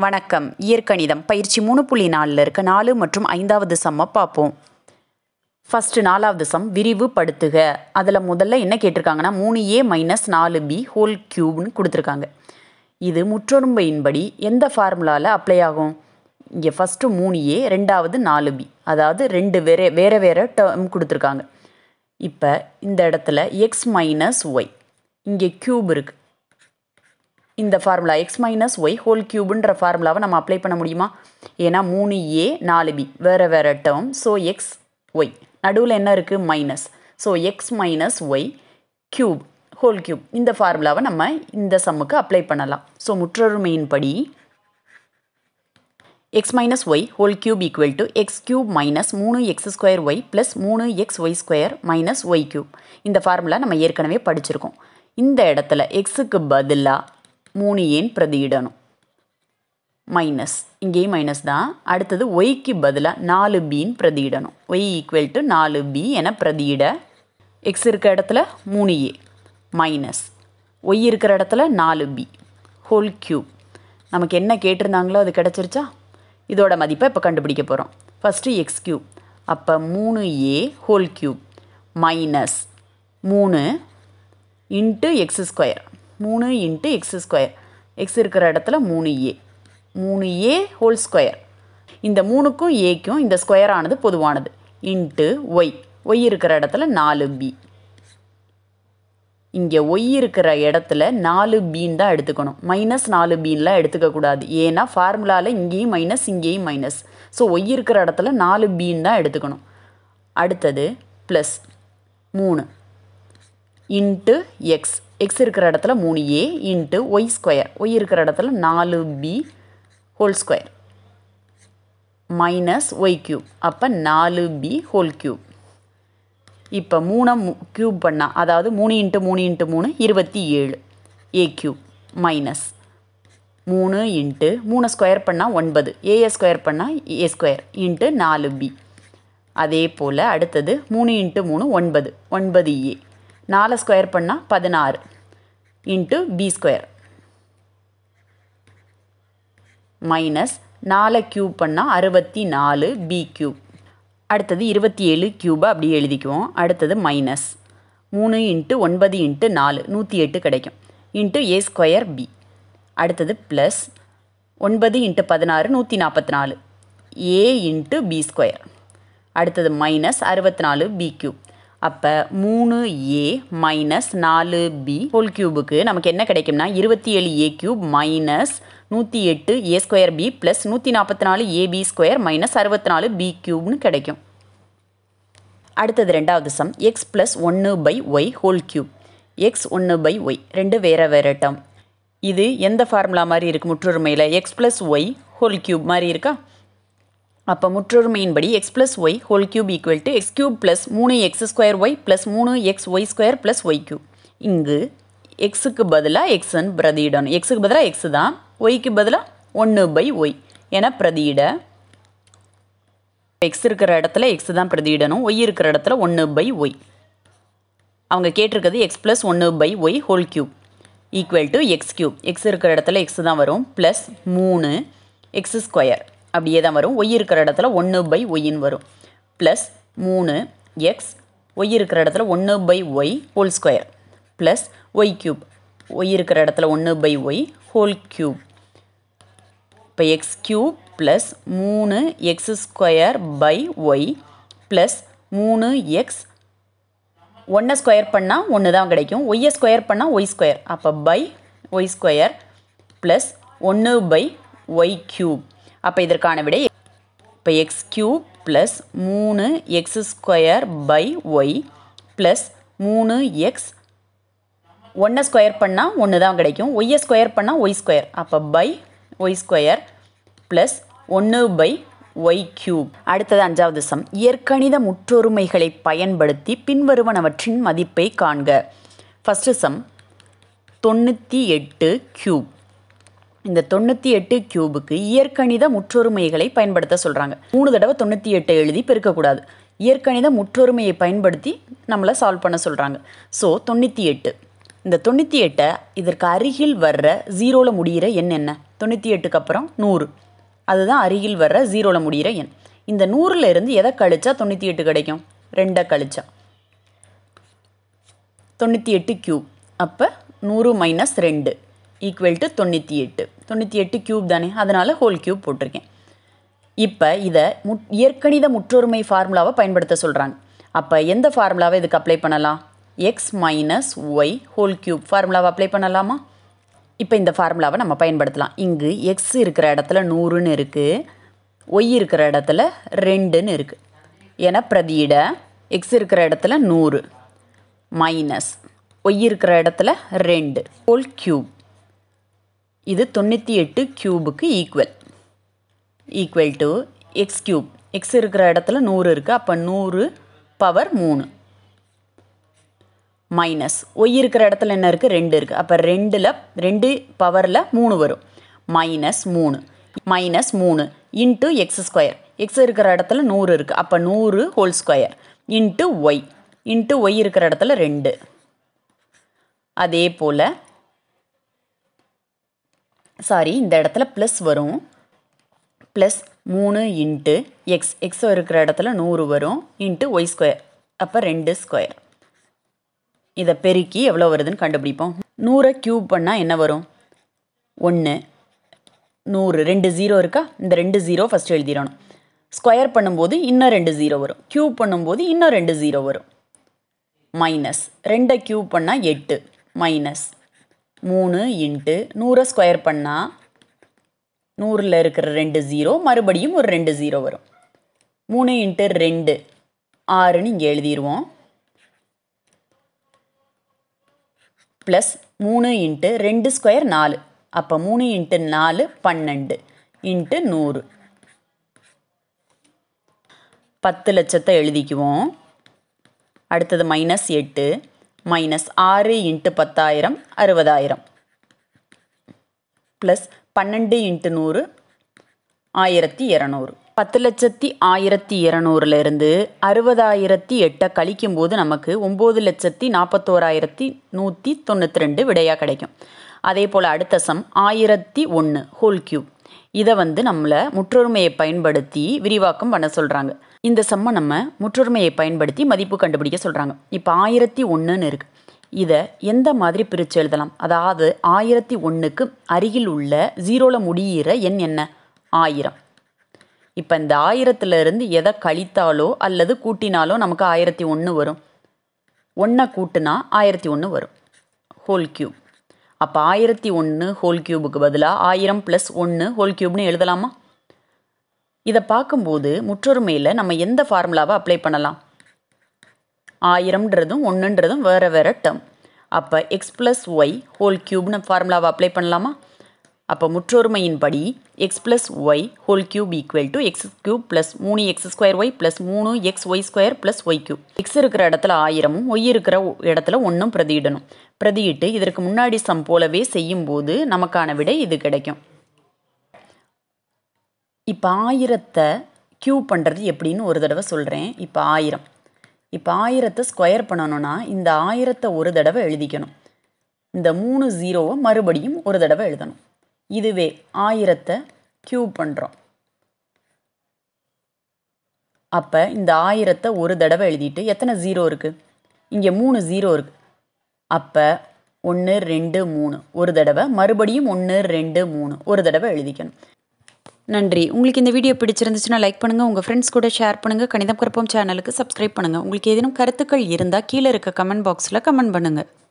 வணக்கம் இயற்கணிதம் பயிற்சி மூணு புள்ளி நாலில் இருக்க நாலு மற்றும் ஐந்தாவது சம்மை பார்ப்போம் ஃபஸ்ட்டு நாலாவது சம் விரிவுபடுத்துக அதில் முதல்ல என்ன கேட்டிருக்காங்கன்னா மூணு ஏ மைனஸ் நாலு பி ஹோல் க்யூப்னு கொடுத்துருக்காங்க இது முற்றொரும்பையின்படி எந்த ஃபார்முலாவில் அப்ளை ஆகும் இங்கே ஃபஸ்ட்டு மூணு ஏ ரெண்டாவது நாலு பி அதாவது ரெண்டு வேற வேறு வேறு டேர்ம் கொடுத்துருக்காங்க இப்போ இந்த இடத்துல எக்ஸ் மைனஸ் ஒய் இங்கே க்யூப் இருக்குது இந்த formula X minus Y whole க்யூப்ன்ற ஃபார்முலாவை நம்ம அப்ளை பண்ண முடியுமா ஏன்னா மூணு ஏ நாலு பி வேறு வேறு டேர்ம் ஸோ எக்ஸ் ஒய் நடுவில் என்ன இருக்குது minus so X minus Y cube whole cube இந்த ஃபார்முலாவை நம்ம இந்த சம்முக்கு அப்ளை பண்ணலாம் ஸோ முற்றொருமையின்படி X minus Y whole cube equal to X cube minus மூணு எக்ஸ் ஸ்கொயர் ஒய் ப்ளஸ் மூணு X Y square minus Y cube இந்த ஃபார்முலா நம்ம ஏற்கனவே படிச்சிருக்கோம் இந்த இடத்துல எக்ஸுக்கு பதிலாக மூணு ஏன் பிரதியிடணும் மைனஸ் இங்கேயும் மைனஸ் தான் அடுத்தது ஒய்க்கு பதிலாக நாலு பின்னு பிரதியிடணும் ஒய் ஈக்குவல் டு நாலு பி என பிரதியிட எக்ஸ் இருக்க இடத்துல மூணு ஏ மைனஸ் ஒய் இருக்கிற இடத்துல நாலு பி ஹோல் க்யூப் நமக்கு என்ன கேட்டிருந்தாங்களோ அது கிடச்சிருச்சா இதோட மதிப்பை இப்போ கண்டுபிடிக்க போகிறோம் ஃபஸ்ட்டு எக்ஸ் க்யூப் அப்போ மூணு ஏ ஹோல் க்யூப் மைனஸ் மூணு இன்ட்டு எக்ஸ் ஸ்கொயர் மூணு இன்ட்டு எக்ஸ் ஸ்கொயர் எக்ஸ் இருக்கிற இடத்துல மூணு ஏ மூணு ஏ ஹோல் ஸ்கொயர் இந்த மூணுக்கும் ஏக்கும் இந்த ஸ்கொயர் ஆனது பொதுவானது இன்ட்டு ஒய் ஒய் இருக்கிற இடத்துல நாலு பி இங்கே ஒய் இருக்கிற இடத்துல நாலு பீன் தான் எடுத்துக்கணும் மைனஸ் நாலு பீன்லாம் எடுத்துக்கக்கூடாது ஏன்னா ஃபார்முலாவில் இங்கேயும் மைனஸ் இங்கேயும் மைனஸ் ஸோ ஒய் இருக்கிற இடத்துல நாலு பீன் தான் எடுத்துக்கணும் அடுத்தது ப்ளஸ் மூணு இன்ட்டு எக்ஸ் எக்ஸ் இருக்கிற இடத்துல மூணு A into Y square Y இருக்கிற இடத்துல நாலு B whole square minus Y cube அப்போ நாலு பி ஹோல் க்யூப் இப்போ மூணை க்யூப் பண்ணால் அதாவது மூணு இன்ட்டு மூணு இன்ட்டு மூணு இருபத்தி ஏழு ஏ க்யூப் மைனஸ் மூணு இன்ட்டு மூணு ஸ்கொயர் பண்ணால் ஒன்பது ஏஏ ஸ்கொயர் பண்ணால் ஏ ஸ்கொயர் இன்ட்டு நாலு பி அதே போல் அடுத்தது மூணு இன்ட்டு மூணு ஒன்பது ஒன்பது ஏ நாலு ஸ்கொயர் பண்ணால் பதினாறு இன்ட்டு பி ஸ்கொயர் மைனஸ் நாலை க்யூப் பண்ணால் அறுபத்தி நாலு பி க்யூப் அடுத்தது இருபத்தி ஏழு க்யூபை அப்படி எழுதிக்குவோம் அடுத்தது மைனஸ் மூணு இன்ட்டு ஒன்பது இன்ட்டு நாலு நூற்றி எட்டு கிடைக்கும் இன்ட்டு ஏ ஸ்கொயர் பி அடுத்தது ப்ளஸ் ஒன்பது இன்ட்டு பதினாறு நூற்றி நாற்பத்தி நாலு ஏ இன்ட்டு பி ஸ்கொயர் அடுத்தது மைனஸ் அறுபத்தி நாலு பி க்யூப் அப்போ மூணு ஏ மைனஸ் நாலு பி ஹோல் க்யூபுக்கு நமக்கு என்ன கிடைக்கும்னா இருபத்தி ஏழு ஏ க்யூப் மைனஸ் நூற்றி எட்டு ஏ ஸ்கொயர் பி ப்ளஸ் நூற்றி நாற்பத்தி நாலு ஏபி ஸ்கொயர் மைனஸ் அறுபத்தி நாலு பி க்யூப்னு கிடைக்கும் அடுத்தது ரெண்டாவது சம் எக்ஸ் ப்ளஸ் ஒன்று by Y whole cube X ஒன்று பை ஒய் ரெண்டு வேறு வேறு டேர்ம் இது எந்த ஃபார்முலா மாதிரி இருக்குது முற்றுரிமையில் X plus Y whole cube மாதிரி இருக்கா அப்போ முற்றொருமையின்படி X plus Y whole cube equal to X cube plus மூணு எக்ஸ் ஸ்கொயர் ஒய் ப்ளஸ் மூணு X Y square plus Y cube இங்கு எக்ஸுக்கு பதிலாக எக்ஸ்ன்னு பிரதியிடணும் எக்ஸுக்கு பதிலாக எக்ஸ் தான் ஒய்க்கு பதிலாக ஒன்று பை ஒய் என பிரதியிட எக்ஸ் இருக்கிற இடத்துல எக்ஸ் தான் பிரதியிடணும் ஒய் இருக்கிற இடத்துல ஒன்று பை ஒய் அவங்க கேட்டிருக்கிறது எக்ஸ் ப்ளஸ் ஒன்று by Y whole cube equal to X cube X இருக்கிற இடத்துல எக்ஸ் தான் வரும் ப்ளஸ் மூணு எக்ஸ் ஸ்கொயர் அப்படியே தான் வரும் ஒய் இருக்கிற இடத்துல ஒன்று பை ஒய்ன்னு வரும் ப்ளஸ் மூணு எக்ஸ் ஒய் இருக்கிற இடத்துல ஒன்று by Y whole square plus Y cube Y இருக்கிற இடத்துல ஒன்று பை ஒய் ஹோல் க்யூப் இப்போ எக்ஸ் க்யூப் ப்ளஸ் மூணு X square by Y plus மூணு எக்ஸ் ஒன்றை ஸ்கொயர் பண்ணால் ஒன்று தான் கிடைக்கும் ஒய்யை ஸ்கொயர் பண்ணால் ஒய் ஸ்கொயர் அப்போ பை ஒய் ஸ்கொயர் ப்ளஸ் ஒன்று பை ஒய் க்யூப் அப்போ இதற்கான விடை இப்போ எக்ஸ் கியூப் ப்ளஸ் மூணு X square by Y plus மூணு எக்ஸ் ஒன்றை ஸ்கொயர் பண்ணால் ஒன்று தான் கிடைக்கும் ஒய்யை ஸ்கொயர் பண்ணால் ஒய் ஸ்கொயர் அப்போ பை ஒய் ஸ்கொயர் ப்ளஸ் ஒன்று பை ஒய் கியூப் அடுத்தது அஞ்சாவது சம் இயற்கணித முற்றொருமைகளை பயன்படுத்தி பின்வருவனவற்றின் மதிப்பை காண்க ஃபஸ்ட்டு சம் தொண்ணூற்றி எட்டு கியூப் இந்த தொண்ணூற்றி எட்டு கியூபுக்கு இயற்கணித முற்றொருமைகளை பயன்படுத்த சொல்கிறாங்க மூணு தடவை தொண்ணூற்றி எட்டை எழுதி பெருக்கக்கூடாது இயற்கணித முற்றொருமையை பயன்படுத்தி நம்மளை சால்வ் பண்ண சொல்கிறாங்க ஸோ தொண்ணூற்றி எட்டு இந்த தொண்ணூற்றி எட்டை இதற்கு அருகில் வர்ற ஜீரோவில் முடிகிற எண் என்ன தொண்ணூற்றி எட்டுக்கு அப்புறம் நூறு அதுதான் அருகில் வர்ற ஜீரோவில் முடிகிற எண் இந்த நூறில் இருந்து எதை கழிச்சா தொண்ணூற்றி எட்டு கிடைக்கும் ரெண்டை கழிச்சா தொண்ணூற்றி எட்டு கியூப் அப்போ நூறு மைனஸ் ரெண்டு ஈக்குவல் டு தொண்ணூற்றி எட்டு தொண்ணூற்றி எட்டு கியூப் தானே அதனால் ஹோல் கியூப் போட்டிருக்கேன் இப்போ இதை முட் இயற்கணித முற்றொருமை ஃபார்முலாவை பயன்படுத்த சொல்கிறாங்க அப்போ எந்த ஃபார்முலாவை இதுக்கு அப்ளை பண்ணலாம் X minus Y whole cube ஃபார்முலாவை அப்ளை பண்ணலாமா இப்போ இந்த ஃபார்முலாவை நம்ம பயன்படுத்தலாம் இங்கு எக்ஸ் இருக்கிற இடத்துல நூறுன்னு இருக்குது ஒய் இருக்கிற இடத்துல ரெண்டுன்னு இருக்குது என பிரதியிட எக்ஸ் இருக்கிற இடத்துல நூறு மைனஸ் ஒய் இருக்கிற இடத்துல ரெண்டு ஹோல் கியூப் இது தொண்ணூற்றி எட்டு கியூபுக்கு equal equal to X cube X இருக்கிற இடத்துல நூறு இருக்குது அப்போ நூறு பவர் மூணு மைனஸ் ஒய் இருக்கிற இடத்துல என்ன இருக்குது ரெண்டு இருக்குது அப்போ ரெண்டில் ரெண்டு பவரில் மூணு வரும் மைனஸ் மூணு மைனஸ் மூணு இன்ட்டு எக்ஸ் ஸ்கொயர் எக்ஸ் இருக்கிற இடத்துல நூறு இருக்குது அப்போ நூறு whole square into Y into Y இருக்கிற இடத்துல ரெண்டு அதே போல் சாரி இந்த இடத்துல ப்ளஸ் வரும் ப்ளஸ் மூணு இன்ட்டு எக்ஸ் எக்ஸ் இருக்கிற இடத்துல நூறு வரும் இன்ட்டு ஒய் ஸ்கொயர் அப்போ ரெண்டு ஸ்கொயர் இதை பெருக்கி எவ்வளோ வருதுன்னு கண்டுபிடிப்போம் நூறை க்யூப் பண்ணால் என்ன வரும் ஒன்று நூறு ரெண்டு ஜீரோ இருக்கா இந்த ரெண்டு ஜீரோ ஃபஸ்ட்டு எழுதிடணும் ஸ்கொயர் பண்ணும்போது இன்னும் ரெண்டு ஜீரோ வரும் க்யூப் பண்ணும்போது இன்னும் ரெண்டு ஜீரோ வரும் மைனஸ் ரெண்டை க்யூப் பண்ணால் எட்டு மைனஸ் மூணு இன்ட்டு நூறை ஸ்கொயர் பண்ணால் நூறில் இருக்கிற ரெண்டு ஜீரோ மறுபடியும் ஒரு ரெண்டு ஜீரோ வரும் மூணு இன்ட்டு ரெண்டு ஆறுன்னு இங்கே எழுதிடுவோம் ப்ளஸ் மூணு இன்ட்டு ரெண்டு ஸ்கொயர் நாலு அப்போ மூணு இன்ட்டு நாலு பன்னெண்டு இன்ட்டு நூறு பத்து லட்சத்தை எழுதிக்குவோம் அடுத்தது மைனஸ் எட்டு மைனஸ் ஆறு இன்ட்டு பத்தாயிரம் அறுபதாயிரம் ப்ளஸ் பன்னெண்டு இன்ட்டு நூறு ஆயிரத்தி இரநூறு பத்து லட்சத்தி ஆயிரத்தி இரநூறுலேருந்து அறுபதாயிரத்தி எட்டை கழிக்கும்போது நமக்கு ஒம்பது லட்சத்தி நாற்பத்தோராயிரத்தி நூற்றி தொண்ணூற்றி ரெண்டு விடையாக கிடைக்கும் அதே போல் அடுத்த சம் ஆயிரத்தி ஒன்று ஹோல் கியூப் இதை வந்து நம்மளை முற்றொருமையை பயன்படுத்தி விரிவாக்கம் பண்ண சொல்கிறாங்க இந்த சம்மை நம்ம முற்றொருமையை பயன்படுத்தி மதிப்பு கண்டுபிடிக்க சொல்கிறாங்க இப்போ ஆயிரத்தி ஒன்றுன்னு இருக்குது இதை எந்த மாதிரி பிரித்து எழுதலாம் அதாவது ஆயிரத்தி ஒன்றுக்கு அருகில் உள்ள ஜீரோவில் முடிகிற எண் என்ன ஆயிரம் இப்போ இந்த ஆயிரத்துலேருந்து எதை கழித்தாலோ அல்லது கூட்டினாலோ நமக்கு ஆயிரத்தி ஒன்று வரும் ஒன்றை கூட்டினா ஆயிரத்தி ஒன்று வரும் ஹோல் கியூப் அப்போ ஆயிரத்தி ஒன்று ஹோல் கியூபுக்கு பதிலாக ஆயிரம் ப்ளஸ் ஒன்று ஹோல் கியூப்னு எழுதலாமா இதை பார்க்கும்போது முற்றொருமையில் நம்ம எந்த ஃபார்முலாவை அப்ளை பண்ணலாம் ஆயிரம்ன்றதும் ஒன்றுன்றதும் வேறு வேறு டேர்ம் அப்போ எக்ஸ் ப்ளஸ் ஒய் ஹோல் கியூப்னு ஃபார்முலாவை அப்ளை பண்ணலாமா அப்போ முற்றொருமையின்படி X plus Y whole cube equal to X cube plus மூணு எக்ஸ் ஸ்கொயர் ஒய் ப்ளஸ் மூணு X Y square plus Y cube X இருக்கிற இடத்துல ஆயிரமும் ஒய் இருக்கிற இடத்துல ஒன்றும் பிரதியிடணும் பிரதியிட்டு இதற்கு முன்னாடி சம் போலவே செய்யும்போது நமக்கான விடை இது கிடைக்கும் இப்போ ஆயிரத்தை கியூ பண்ணுறது எப்படின்னு ஒரு தடவை சொல்கிறேன் இப்போ ஆயிரம் இப்போ ஆயிரத்தை ஸ்கொயர் பண்ணணும்னா இந்த ஆயிரத்தை ஒரு தடவை எழுதிக்கணும் இந்த மூணு ஜீரோவை மறுபடியும் ஒரு தடவை எழுதணும் இதுவே ஆயிரத்தை கியூ பண்ணுறோம் அப்போ இந்த ஆயிரத்தை ஒரு தடவை எழுதிட்டு எத்தனை ஜீரோ இருக்குது இங்கே மூணு ஜீரோ இருக்குது அப்போ ஒன்று ரெண்டு மூணு ஒரு தடவை மறுபடியும் ஒன்று ரெண்டு மூணு ஒரு தடவை எழுதிக்கணும் நன்றி உங்களுக்கு இந்த வீடியோ பிடிச்சிருந்துச்சுன்னா லைக் பண்ணுங்கள் உங்கள் ஃப்ரெண்ட்ஸ் கூட ஷேர் பண்ணுங்கள் கணிதம் கற்போம் சேனலுக்கு சப்ஸ்கிரைப் பண்ணுங்கள் உங்களுக்கு ஏதேனும் கருத்துக்கள் இருந்தால் கீழே இருக்க கமெண்ட் பாக்ஸில் கமெண்ட் பண்ணுங்கள்